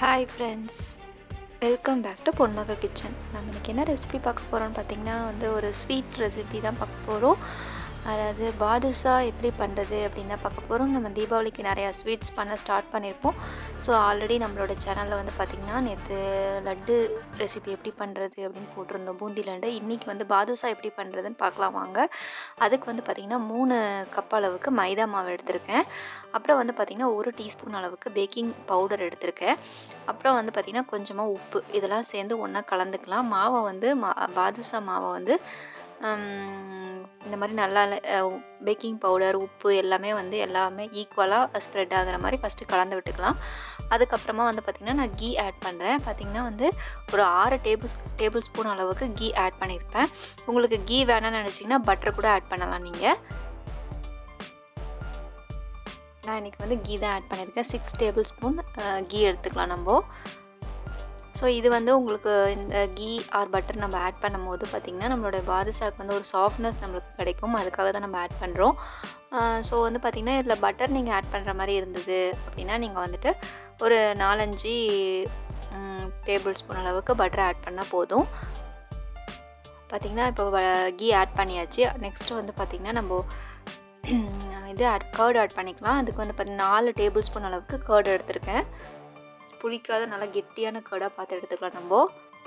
hi friends welcome back to Ponmagal kitchen நம்ம இன்றைக்கி என்ன ரெசிபி பார்க்க போகிறோம்னு பார்த்திங்கன்னா வந்து ஒரு ஸ்வீட் ரெசிபி தான் பார்க்க போகிறோம் அதாவது பாதுஷா எப்படி பண்ணுறது அப்படின்னு தான் பார்க்க போகிறோம் நம்ம தீபாவளிக்கு நிறையா ஸ்வீட்ஸ் பண்ண ஸ்டார்ட் பண்ணியிருப்போம் ஸோ ஆல்ரெடி நம்மளோட சேனலில் வந்து பார்த்திங்கன்னா நேற்று லட்டு ரெசிபி எப்படி பண்ணுறது அப்படின்னு போட்டிருந்தோம் பூந்தி லட்டு இன்றைக்கி வந்து பாதுஷா எப்படி பண்ணுறதுன்னு பார்க்கலாம் வாங்க அதுக்கு வந்து பார்த்திங்கன்னா மூணு கப் அளவுக்கு மைதா மாவு எடுத்திருக்கேன் அப்புறம் வந்து பார்த்திங்கன்னா ஒரு டீஸ்பூன் அளவுக்கு பேக்கிங் பவுடர் எடுத்திருக்கேன் அப்புறம் வந்து பார்த்திங்கன்னா கொஞ்சமாக உப்பு இதெல்லாம் சேர்ந்து ஒன்றா கலந்துக்கலாம் மாவை வந்து மா பாதுஷா மாவை வந்து ஹம், இந்த மாதிரி நல்லா பேக்கிங் பவுடர் உப்பு எல்லாமே வந்து எல்லாமே ஈக்குவலாக ஸ்ப்ரெட் ஆகுற மாதிரி ஃபஸ்ட்டு கலந்து விட்டுக்கலாம் அதுக்கப்புறமா வந்து பார்த்திங்கன்னா நான் கீ ஆட் பண்ணுறேன் பார்த்திங்கன்னா வந்து ஒரு ஆறு டேபிள் டேபிள் ஸ்பூன் அளவுக்கு கீ ஆட் பண்ணியிருப்பேன் உங்களுக்கு கீ வேணாம்னு நினச்சிங்கன்னா பட்டர் கூட ஆட் பண்ணலாம் நீங்கள் நான் இன்றைக்கி வந்து கீ தான் ஆட் பண்ணியிருக்கேன் சிக்ஸ் டேபிள் ஸ்பூன் கீ எடுத்துக்கலாம் நம்ம ஸோ இது வந்து உங்களுக்கு இந்த கீ ஆர் பட்டர் நம்ம ஆட் பண்ணும்போது பார்த்திங்கன்னா நம்மளோட பாதுஷாக்கு வந்து ஒரு சாஃப்ட்னஸ் நம்மளுக்கு கிடைக்கும் அதுக்காக தான் நம்ம ஆட் பண்ணுறோம் ஸோ வந்து பார்த்திங்கன்னா இதில் பட்டர் நீங்கள் ஆட் பண்ணுற மாதிரி இருந்தது அப்படின்னா நீங்கள் வந்துட்டு ஒரு நாலஞ்சு டேபிள் ஸ்பூன் அளவுக்கு பட்டர் ஆட் பண்ணால் போதும் பார்த்திங்கன்னா இப்போ கீ ஆட் பண்ணியாச்சு நெக்ஸ்ட்டு வந்து பார்த்திங்கன்னா நம்ம இது ஆட் கேர்டு ஆட் பண்ணிக்கலாம் அதுக்கு வந்து பார்த்தீங்கன்னா நாலு டேபிள் ஸ்பூன் அளவுக்கு கேர்டு எடுத்திருக்கேன் புளிக்காத நல்லா கெட்டியான கேர்டாக பார்த்து எடுத்துக்கலாம் நம்ம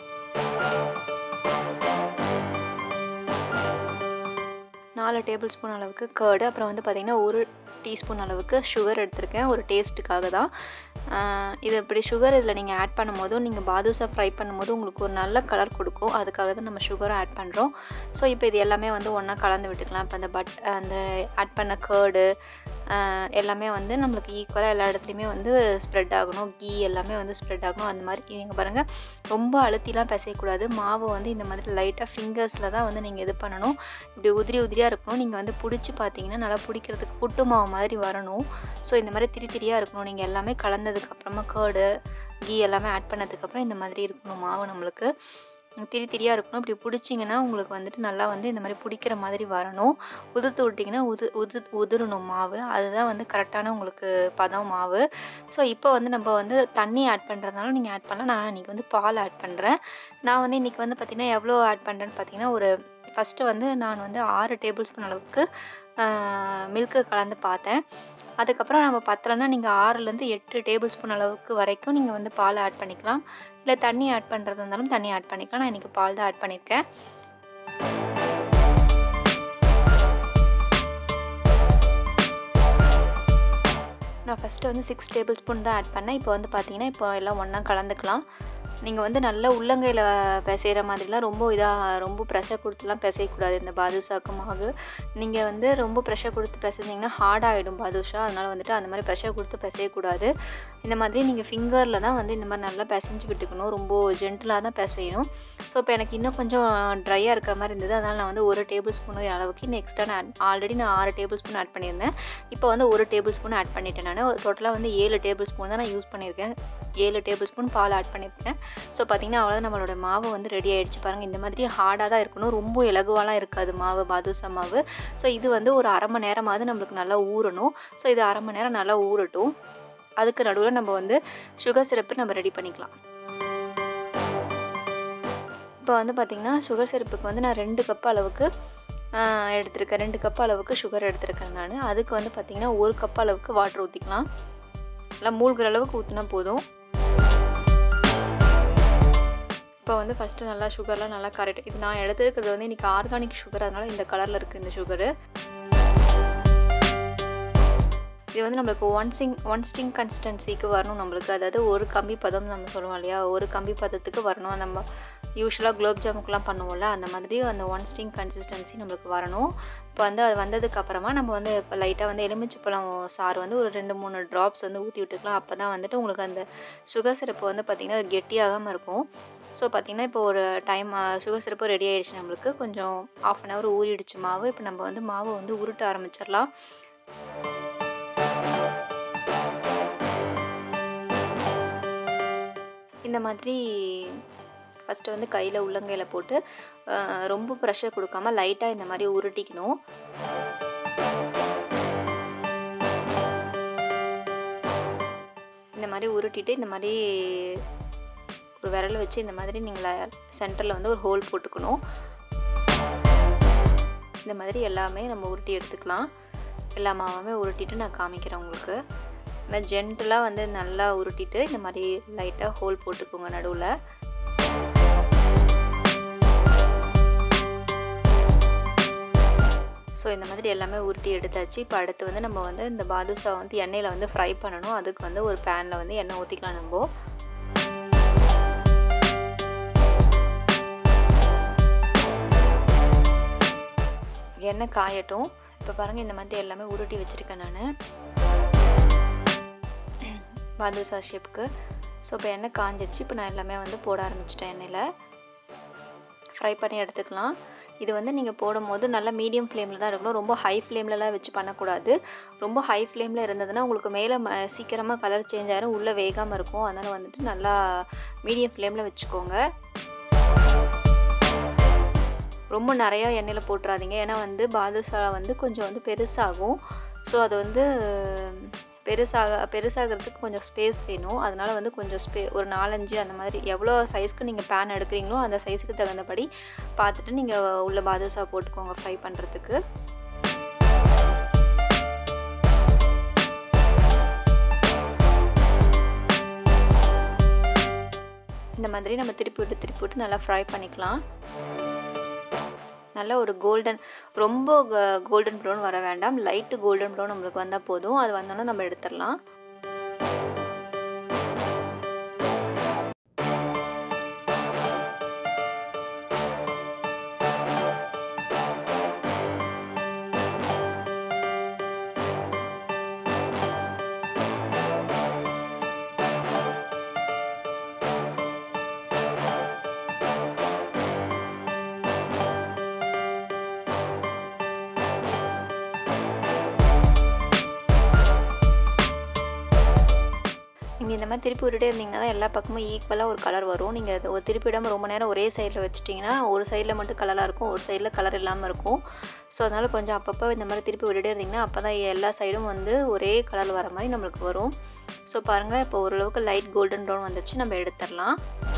நாலு டேபிள் ஸ்பூன் அளவுக்கு கேர்டு அப்புறம் வந்து பார்த்திங்கன்னா ஒரு டீஸ்பூன் அளவுக்கு சுகர் எடுத்திருக்கேன் ஒரு டேஸ்ட்டுக்காக தான் ஆஹ் இது இப்படி சுகர் இதில் நீங்கள் ஆட் பண்ணும்போதும் நீங்கள் பாதுஷா ஃப்ரை பண்ணும்போது உங்களுக்கு ஒரு நல்ல கலர் கொடுக்கும் அதுக்காக தான் நம்ம சுகரை ஆட் பண்ணுறோம் ஸோ இப்போ இது எல்லாமே வந்து ஒன்றா கலந்து விட்டுக்கலாம் இப்போ அந்த பட் அந்த ஆட் பண்ண கேர்டு எல்லாமே வந்து நம்மளுக்கு ஈக்குவலாக எல்லா இடத்துலையுமே வந்து ஸ்ப்ரெட் ஆகணும் கீ எல்லாமே வந்து ஸ்ப்ரெட் ஆகணும் அந்த மாதிரி நீங்கள் பாருங்கள் ரொம்ப அழுத்திலாம் பிசையக்கூடாது மாவு வந்து இந்த மாதிரி லைட்டாக ஃபிங்கர்ஸில் தான் வந்து நீங்கள் இது பண்ணணும் இப்படி உதிரி உதிரியாக இருக்கணும் நீங்கள் வந்து பிடிச்சி பார்த்தீங்கன்னா நல்லா பிடிக்கிறதுக்கு புட்டு மாவு மாதிரி வரணும் ஸோ இந்த மாதிரி திரி திரியாக இருக்கணும் நீங்கள் எல்லாமே கலந்ததுக்கப்புறமா கேர்டு கீ எல்லாமே ஆட் பண்ணதுக்கப்புறம் இந்த மாதிரி இருக்கணும் மாவு நம்மளுக்கு திரி திரியாக இருக்கணும் இப்படி பிடிச்சிங்கன்னா உங்களுக்கு வந்துட்டு நல்லா வந்து இந்த மாதிரி பிடிக்கிற மாதிரி வரணும் உதுத்து விட்டிங்கன்னா உது உது உதிரணும் மாவு அதுதான் வந்து கரெக்டான உங்களுக்கு பதம் மாவு ஸோ இப்போ வந்து நம்ம வந்து தண்ணி ஆட் பண்ணுறதுனால நீங்கள் ஆட் பண்ணலாம் நான் இன்றைக்கி வந்து பால் ஆட் பண்ணுறேன் நான் வந்து இன்றைக்கி வந்து பார்த்திங்கன்னா எவ்வளோ ஆட் பண்ணுறேன்னு பார்த்தீங்கன்னா ஒரு ஃபஸ்ட்டு வந்து நான் வந்து ஆறு டேபிள் ஸ்பூன் அளவுக்கு மில்க்கு கலந்து பார்த்தேன் அதுக்கப்புறம் நம்ம பத்தலைன்னா நீங்கள் ஆறுலேருந்து எட்டு டேபிள் ஸ்பூன் அளவுக்கு வரைக்கும் நீங்கள் வந்து பால் ஆட் பண்ணிக்கலாம் இல்லை தண்ணி ஆட் பண்ணுறது இருந்தாலும் தண்ணி ஆட் பண்ணிக்கலாம் நான் இன்றைக்கி பால் தான் ஆட் பண்ணியிருக்கேன் நான் ஃபஸ்ட்டு வந்து சிக்ஸ் டேபிள் ஸ்பூன் தான் ஆட் பண்ணேன் இப்போ வந்து பார்த்தீங்கன்னா இப்போ எல்லாம் ஒன்றா கலந்துக்கலாம் நீங்கள் வந்து நல்லா உள்ளங்கையில் பிசைகிற மாதிரிலாம் ரொம்ப இதாக ரொம்ப ப்ரெஷர் கொடுத்துலாம் பிசையக்கூடாது இந்த பாதுஷாக்கு மாவு நீங்கள் வந்து ரொம்ப ப்ரெஷர் கொடுத்து பிசைஞ்சிங்கன்னா ஹார்ட் ஆகிடும் பாதுஷா அதனால் வந்துட்டு அந்த மாதிரி ப்ரெஷர் கொடுத்து பிசையக்கூடாது இந்த மாதிரி நீங்கள் ஃபிங்கரில் தான் வந்து இந்த மாதிரி நல்லா பிசைஞ்சு விட்டுக்கணும் ரொம்ப ஜென்டிலாக தான் பிசையணும் ஸோ இப்போ எனக்கு இன்னும் கொஞ்சம் ட்ரையாக இருக்கிற மாதிரி இருந்தது அதனால் நான் வந்து ஒரு டேபிள் ஸ்பூன் அளவுக்கு இன்னும் எக்ஸ்ட்ரா நான் ஆல்ரெடி நான் ஆறு டேபிள் ஸ்பூன் ஆட் பண்ணியிருந்தேன் இப்போ வந்து ஒரு டேபிள் ஸ்பூன் ஆட் பண்ணிட்டேன் நான் டோட்டலாக வந்து ஏழு டேபிள் ஸ்பூன் தான் நான் யூஸ் பண்ணியிருக்கேன் ஏழு டேபிள் ஸ்பூன் பால் ஆட் பண்ணியிருக்கேன் ஸோ பார்த்திங்கன்னா அவ்வளோதான் நம்மளோட மாவு வந்து ரெடி ஆகிடுச்சு பாருங்கள் இந்த மாதிரி ஹார்டாக தான் இருக்கணும் ரொம்ப இலகுவாலாம் இருக்காது மாவு பாதுஷா மாவு ஸோ இது வந்து ஒரு அரை மணி நேரமாவது நம்மளுக்கு நல்லா ஊறணும் ஸோ இது அரை மணி நேரம் நல்லா ஊறட்டும் அதுக்கு நடுவில் நம்ம வந்து சுகர் சிரப்பு நம்ம ரெடி பண்ணிக்கலாம் இப்போ வந்து பார்த்திங்கன்னா சுகர் சிரப்புக்கு வந்து நான் ரெண்டு கப் அளவுக்கு ஆஹ், எடுத்திருக்கேன் ரெண்டு கப் அளவுக்கு சுகர் எடுத்திருக்கேன் நான் அதுக்கு வந்து பார்த்திங்கன்னா ஒரு கப் அளவுக்கு வாட்டர் ஊற்றிக்கலாம் நல்லா மூழ்கிற அளவுக்கு ஊற்றினா போதும் இப்போ வந்து ஃபஸ்ட்டு நல்லா சுகர்லாம் நல்லா கரெக்ட் இது நான் எடுத்துருக்கிறது வந்து இன்றைக்கி ஆர்கானிக் சுகர் அதனால் இந்த கலரில் இருக்குது இந்த சுகரு இது வந்து நம்மளுக்கு ஒன் சிங் ஒன் ஸ்டிங் கன்சிஸ்டன்சிக்கு வரணும் நம்மளுக்கு அதாவது ஒரு கம்பி பதம் நம்ம சொல்லுவோம் இல்லையா ஒரு கம்பி பதத்துக்கு வரணும் நம்ம யூஸ்வலாக குலோப் ஜாமுக்கெலாம் பண்ணுவோம்ல அந்த மாதிரி அந்த ஒன் ஸ்டிங் கன்சிஸ்டன்சி நம்மளுக்கு வரணும் இப்போ வந்து அது வந்ததுக்கு அப்புறமா நம்ம வந்து லைட்டாக வந்து எலுமிச்சப்பழம் சாறு வந்து ஒரு ரெண்டு மூணு ட்ராப்ஸ் வந்து ஊற்றி விட்டுக்கலாம் அப்போ தான் வந்துட்டு உங்களுக்கு அந்த சுகர் சிரப்பு வந்து பார்த்திங்கன்னா கெட்டியாகாமல் இருக்கும் ஸோ பார்த்திங்கன்னா இப்போ ஒரு டைம் சுகர் சிரப்பு ரெடி ஆகிடுச்சு நம்மளுக்கு கொஞ்சம் ஆஃப் அன் ஹவர் ஊறிடுச்சு மாவு இப்போ நம்ம வந்து மாவை வந்து உருட்ட ஆரம்பிச்சிடலாம் இந்த மாதிரி ஃபஸ்ட்டு வந்து கையில் உள்ளங்கையில் போட்டு அஹ், ரொம்ப ப்ரெஷர் கொடுக்காம லைட்டாக இந்த மாதிரி உருட்டிக்கணும் இந்த மாதிரி உருட்டிட்டு இந்த மாதிரி ஒரு விரல் வச்சு இந்த மாதிரி நீங்கள் சென்டரில் வந்து ஒரு ஹோல் போட்டுக்கணும் இந்த மாதிரி எல்லாமே நம்ம உருட்டி எடுத்துக்கலாம் எல்லா மாவுமே உருட்டிட்டு நான் காமிக்கிறேன் உங்களுக்கு நல்லா ஜென்டலாக வந்து நல்லா உருட்டிட்டு இந்த மாதிரி லைட்டாக ஹோல் போட்டுக்கோங்க நடுவில் ஸோ இந்த மாதிரி எல்லாமே உருட்டி எடுத்தாச்சு இப்போ அடுத்து வந்து நம்ம வந்து இந்த பாதுஷா வந்து எண்ணெயில் வந்து ஃப்ரை பண்ணணும் அதுக்கு வந்து ஒரு பேனில் வந்து எண்ணெய் ஊற்றிக்கலாம் நம்ம எண்ணெய் காயட்டும் இப்போ பாருங்கள் இந்த மாதிரி எல்லாமே உருட்டி வச்சுருக்கேன் நான் பாதுஷா ஷேப்புக்கு ஸோ இப்போ எண்ணெய் காஞ்சிருச்சு இப்போ நான் எல்லாமே வந்து போட ஆரம்பிச்சிட்டேன் எண்ணெயில் ஃப்ரை பண்ணி எடுத்துக்கலாம் இது வந்து நீங்கள் போடும்போது நல்லா மீடியம் ஃப்ளேமில் தான் இருக்கணும் ரொம்ப ஹை ஃப்ளேம்லலாம் வச்சு பண்ணக்கூடாது ரொம்ப ஹை ஃப்ளேமில் இருந்ததுன்னா உங்களுக்கு மேலே ம சீக்கிரமாக கலர் சேஞ்ச் ஆகிரும் உள்ளே வேகாமல் இருக்கும் அதனால் வந்துட்டு நல்லா மீடியம் ஃப்ளேமில் வச்சுக்கோங்க ரொம்ப நிறையா எண்ணெயில் போட்டுறாதீங்க ஏன்னா வந்து பாதுஷா வந்து கொஞ்சம் வந்து பெருசாகும் ஸோ அது வந்து பெருசாக பெருசாகிறதுக்கு கொஞ்சம் ஸ்பேஸ் வேணும் அதனால் வந்து கொஞ்சம் ஸ்பே ஒரு நாலஞ்சு அந்த மாதிரி எவ்வளோ சைஸ்க்கு நீங்கள் பேன் எடுக்கிறீங்களோ அந்த சைஸுக்கு தகுந்தபடி பார்த்துட்டு நீங்கள் உள்ள பாதுஷா போட்டுக்கோங்க ஃப்ரை பண்ணுறதுக்கு இந்த மாதிரி நம்ம திருப்பி விட்டு திருப்பி விட்டு நல்லா ஃப்ரை பண்ணிக்கலாம் நல்ல ஒரு கோல்டன் ரொம்ப கோல்டன் ப்ரௌன் வர வேண்டாம் லைட்டு கோல்டன் ப்ரௌன் நம்மளுக்கு வந்தால் போதும் அது வந்தோன்னே நம்ம எடுத்துடலாம் நீங்கள் இந்த மாதிரி திருப்பி விட்டுட்டே இருந்தீங்கன்னா தான் எல்லா பக்கமும் ஈக்குவலாக ஒரு கலர் வரும் நீங்கள் அது ஒரு திருப்பி விடாமல் ரொம்ப நேரம் ஒரே சைடில் வச்சிட்டிங்கன்னா ஒரு சைடில் மட்டும் கலராக இருக்கும் ஒரு சைடில் கலர் இல்லாமல் இருக்கும் ஸோ அதனால் கொஞ்சம் அப்பப்போ இந்த மாதிரி திருப்பி விட்டுட்டே இருந்தீங்கன்னா அப்போ தான் எல்லா சைடும் வந்து ஒரே கலர் வர மாதிரி நம்மளுக்கு வரும் ஸோ பாருங்கள் இப்போ ஓரளவுக்கு லைட் கோல்டன் ப்ரௌன் வந்துச்சு நம்ம எடுத்துடலாம்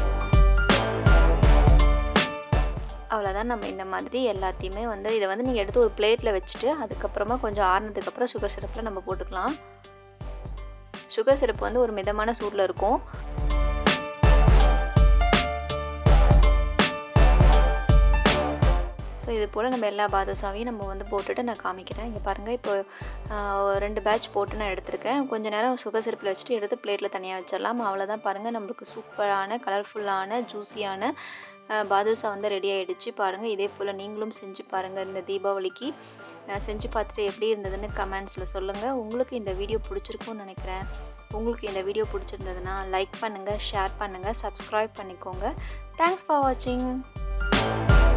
அவ்வளோதான் நம்ம இந்த மாதிரி எல்லாத்தையுமே வந்து இதை வந்து நீங்கள் எடுத்து ஒரு பிளேட்டில் வச்சுட்டு அதுக்கப்புறமா கொஞ்சம் ஆறுனதுக்கப்புறம் சுகர் சிரப்பில் நம்ம போட்டுக்கலாம் சுகர் சிரப் வந்து ஒரு மிதமான சூடில் இருக்கும் ஸோ இது போல் நம்ம எல்லா பாதுஷாவையும் நம்ம வந்து போட்டுட்டு நான் காமிக்கிறேன் இங்கே பாருங்கள் இப்போ ரெண்டு பேட்ச் போட்டு நான் எடுத்திருக்கேன் கொஞ்சம் நேரம் சுகர் சிரப்பில் வச்சுட்டு எடுத்து பிளேட்டில் தனியாக வச்சிடலாம் அவ்வளோதான் பாருங்கள் நம்மளுக்கு சூப்பரான கலர்ஃபுல்லான ஜூஸியான பாதுஷா வந்து ரெடி ஆகிடுச்சு பாருங்கள் இதே போல் நீங்களும் செஞ்சு பாருங்கள் இந்த தீபாவளிக்கு செஞ்சு பார்த்துட்டு எப்படி இருந்ததுன்னு கமெண்ட்ஸில் சொல்லுங்கள் உங்களுக்கு இந்த வீடியோ பிடிச்சிருக்கும்னு நினைக்கிறேன் உங்களுக்கு இந்த வீடியோ பிடிச்சிருந்ததுன்னா லைக் பண்ணுங்கள் ஷேர் பண்ணுங்கள் சப்ஸ்கிரைப் பண்ணிக்கோங்க தேங்க்ஸ் ஃபார் வாட்சிங்